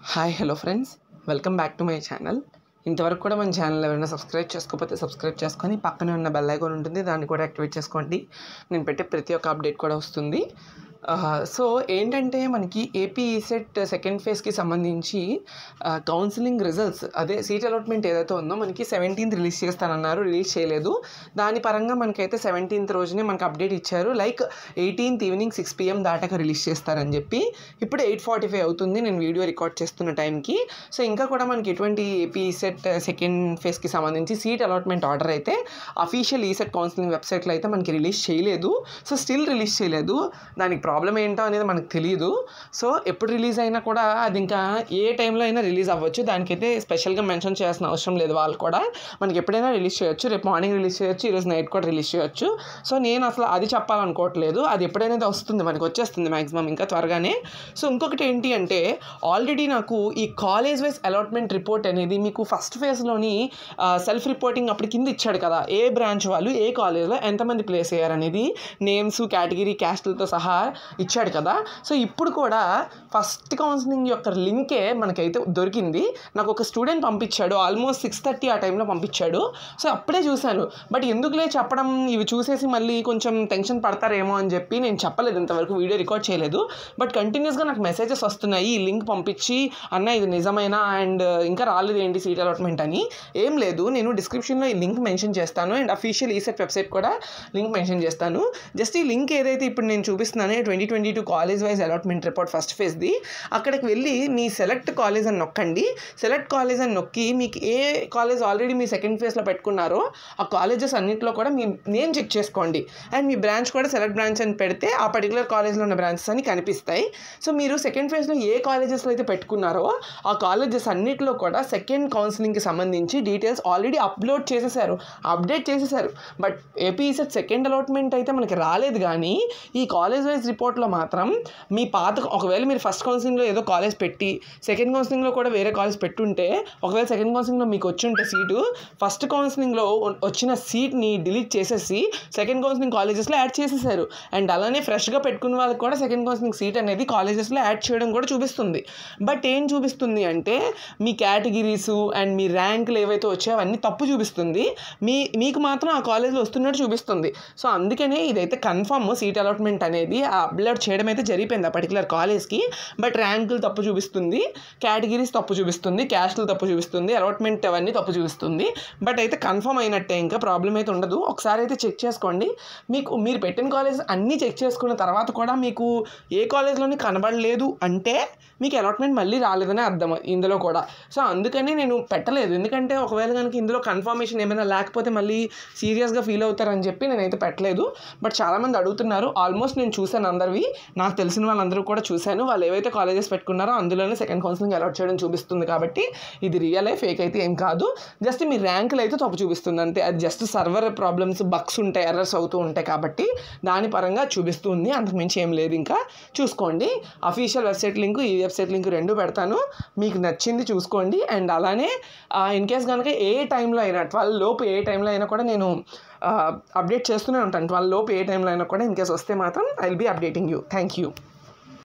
hi hello friends welcome back to my channel ఇంతవరకు కూడా మన ఛానల్ ఎవరైనా సబ్స్క్రైబ్ చేసుకోకపోతే సబ్స్క్రైబ్ చేసుకొని పక్కనే ఉన్న బెల్ ఐకాన్ ఉంటుంది దాన్ని కూడా యాక్టివేట్ చేసుకోండి నేను పెట్టే ప్రతి ఒక్క అప్డేట్ కూడా వస్తుంది సో ఏంటంటే మనకి ఏపీ సెట్ సెకండ్ ఫేజ్కి సంబంధించి కౌన్సిలింగ్ రిజల్ట్స్ అదే సీట్ అలాట్మెంట్ ఏదైతే ఉందో మనకి సెవెంటీన్త్ రిలీజ్ చేస్తానన్నారు రిలీజ్ చేయలేదు దాని పరంగా మనకైతే సెవెంటీన్త్ రోజునే మనకు అప్డేట్ ఇచ్చారు like eighteenth evening six PM దాటాక రిలీజ్ చేస్తారని చెప్పి ఇప్పుడు ఎయిట్ ఫార్టీ ఫైవ్ అవుతుంది నేను వీడియో రికార్డ్ చేస్తున్న టైంకి సో ఇంకా కూడా మనకి ఎటువంటి ఏపీ సెట్ సెకండ్ ఫేజ్కి సంబంధించి సీట్ అలాట్మెంట్ ఆర్డర్ అయితే అఫీషియల్ ఈసెట్ కౌన్సిలింగ్ వెబ్సైట్లో అయితే మనకి రిలీజ్ చేయలేదు సో స్టిల్ రిలీజ్ చేయలేదు దానికి ప్రాబ్లం ఏంటో అనేది మనకు తెలియదు సో ఎప్పుడు రిలీజ్ అయినా కూడా అది ఇంకా ఏ టైంలో అయినా రిలీజ్ అవ్వచ్చు దానికైతే స్పెషల్గా మెన్షన్ చేయాల్సిన అవసరం లేదు వాళ్ళు కూడా మనకి ఎప్పుడైనా రిలీజ్ చేయొచ్చు రేపు మార్నింగ్ రిలీజ్ చేయొచ్చు ఈరోజు నైట్ కూడా రిలీజ్ చేయొచ్చు సో నేను అసలు అది చెప్పాలనుకోవట్లేదు అది ఎప్పుడైనా వస్తుంది మనకి వచ్చేస్తుంది మ్యాక్సిమం ఇంకా త్వరగానే సో ఇంకొకటి ఏంటి అంటే ఆల్రెడీ నాకు ఈ కాలేజ్ వైజ్ అలాట్మెంట్ రిపోర్ట్ అనేది మీకు ఫస్ట్ ఫేజ్లోని సెల్ఫ్ రిపోర్టింగ్ అప్పుడు కింద ఇచ్చాడు కదా ఏ బ్రాంచ్ వాళ్ళు ఏ కాలేజ్లో ఎంతమంది ప్లేస్ అయ్యారనేది నేమ్స్ కేటగిరీ క్యాస్ట్లతో సహా ఇచ్చాడు కదా సో ఇప్పుడు కూడా ఫస్ట్ కౌన్సిలింగ్ యొక్క లింకే మనకైతే దొరికింది నాకు ఒక స్టూడెంట్ పంపించాడు ఆల్మోస్ట్ సిక్స్ థర్టీ ఆ టైంలో పంపించాడు సో అప్పుడే చూశాను బట్ ఎందుకులే చెప్పడం ఇవి చూసేసి మళ్ళీ కొంచెం టెన్షన్ పడతారేమో అని చెప్పి నేను చెప్పలేదు ఇంతవరకు వీడియో రికార్డ్ చేయలేదు బట్ కంటిన్యూస్గా నాకు మెసేజెస్ వస్తున్నాయి ఈ లింక్ పంపించి అన్న ఇది నిజమైనా అండ్ ఇంకా రాలేదు ఏంటి సీట్ అలాట్మెంట్ అని ఏం లేదు నేను డిస్క్రిప్షన్లో ఈ లింక్ మెన్షన్ చేస్తాను అండ్ అఫీషియల్ ఈసెట్ వెబ్సైట్ కూడా లింక్ మెన్షన్ చేస్తాను జస్ట్ ఈ లింక్ ఏదైతే ఇప్పుడు నేను చూపిస్తున్నానో twenty twenty two college wise allotment report first ఫేజ్ది అక్కడికి వెళ్ళి మీ సెలెక్ట్ కాలేజ్ అని నొక్కండి సెలెక్ట్ కాలేజ్ అని నొక్కి మీకు ఏ కాలేజ్ ఆల్రెడీ మీ సెకండ్ ఫేజ్లో పెట్టుకున్నారో ఆ కాలేజెస్ అన్నింటిలో కూడా మీ నేమ్ చెక్ చేసుకోండి అండ్ మీ బ్రాంచ్ కూడా సెలెక్ట్ బ్రాంచ్ అని పెడితే ఆ పర్టికులర్ కాలేజ్లో ఉన్న బ్రాంచెస్ అని కనిపిస్తాయి సో మీరు సెకండ్ ఫేజ్లో ఏ కాలేజెస్లో అయితే పెట్టుకున్నారో ఆ కాలేజెస్ అన్నిటిలో కూడా సెకండ్ కౌన్సిలింగ్కి సంబంధించి డీటెయిల్స్ ఆల్రెడీ అప్లోడ్ చేసేసారు అప్డేట్ చేసేసారు but AP set second allotment అయితే మనకి రాలేదు కానీ ఈ కాలేజ్ వైజ్ రిపోర్ట్లో మాత్రం మీ పాత ఒకవేళ మీరు ఫస్ట్ కౌన్సిలింగ్లో ఏదో కాలేజ్ పెట్టి సెకండ్ కౌన్సిలింగ్లో కూడా వేరే కాలేజ్ పెట్టుంటే ఒకవేళ సెకండ్ కౌన్సిలింగ్లో మీకు వచ్చి ఉంటే సీటు ఫస్ట్ కౌన్సిలింగ్లో వచ్చిన సీట్ని డిలీట్ చేసేసి సెకండ్ కౌన్సిలింగ్ కాలేజెస్లో యాడ్ చేసేసారు అండ్ అలానే ఫ్రెష్గా పెట్టుకున్న వాళ్ళకి కూడా సెకండ్ కౌన్సిలింగ్ సీట్ అనేది కాలేజెస్లో యాడ్ చేయడం కూడా చూపిస్తుంది బట్ ఏం చూపిస్తుంది అంటే మీ కేటగిరీస్ అండ్ మీ ర్యాంకులు ఏవైతే వచ్చాయో అవన్నీ తప్పు చూపిస్తుంది మీ మీకు మాత్రం ఆ కాలేజ్లో వస్తున్నట్టు చూపిస్తుంది సో అందుకనే ఇదైతే కన్ఫర్మ్ సీట్ అలాట్మెంట్ అనేది అప్లోడ్ చేయడం అయితే జరిగిపోయింది ఆ పర్టికులర్ కాలేజ్కి బట్ ర్యాంకులు తప్పు చూపిస్తుంది కేటగిరీస్ తప్పు చూపిస్తుంది క్యాస్ట్లు తప్పు చూపిస్తుంది అలాట్మెంట్ అవన్నీ తప్పు చూపిస్తుంది బట్ అయితే కన్ఫర్మ్ అయినట్టే ఇంకా ప్రాబ్లం అయితే ఉండదు ఒకసారి అయితే చెక్ చేసుకోండి మీకు మీరు పెట్టిన కాలేజ్ అన్నీ చెక్ చేసుకున్న తర్వాత కూడా మీకు ఏ కాలేజ్లోని కనబడలేదు అంటే మీకు అలాట్మెంట్ మళ్ళీ రాలేదనే అర్థం ఇందులో కూడా సో అందుకని నేను పెట్టలేదు ఎందుకంటే ఒకవేళ కనుక ఇందులో కన్ఫర్మేషన్ ఏమైనా లేకపోతే మళ్ళీ సీరియస్గా ఫీల్ అవుతారని చెప్పి నేనైతే పెట్టలేదు బట్ చాలామంది అడుగుతున్నారు ఆల్మోస్ట్ నేను చూశాను అందరివి నాకు తెలిసిన వాళ్ళందరూ కూడా చూశాను వాళ్ళు ఏవైతే కాలేజెస్ పెట్టుకున్నారో అందులోనే సెకండ్ కౌన్సిలింగ్ అలాట్ చేయడం చూపిస్తుంది కాబట్టి ఇది రియలే ఫేక్ అయితే ఏం కాదు జస్ట్ మీ ర్యాంకులు అయితే తప్పు చూపిస్తుంది అంతే అది జస్ట్ సర్వర్ ప్రాబ్లమ్స్ బగ్స్ ఉంటాయి ఎర్రర్స్ అవుతూ ఉంటాయి కాబట్టి దాని పరంగా చూపిస్తుంది అంతకుమించి ఏం లేదు ఇంకా చూసుకోండి అఫీషియల్ వెబ్సైట్ లింక్ ఈ వెబ్సైట్ లింక్ రెండు పెడతాను మీకు నచ్చింది చూసుకోండి అండ్ అలానే ఇన్ కేస్ కనుక ఏ టైంలో అయినా ట్వెల్వ్ లోపు ఏ టైంలో అయినా కూడా నేను అప్డేట్ చేస్తూనే ఉంటాను ట్వెల్వ్ లోపు ఏ టైంలో అయినా కూడా ఇన్ కేస్ వస్తే మాత్రం I will be updating you thank you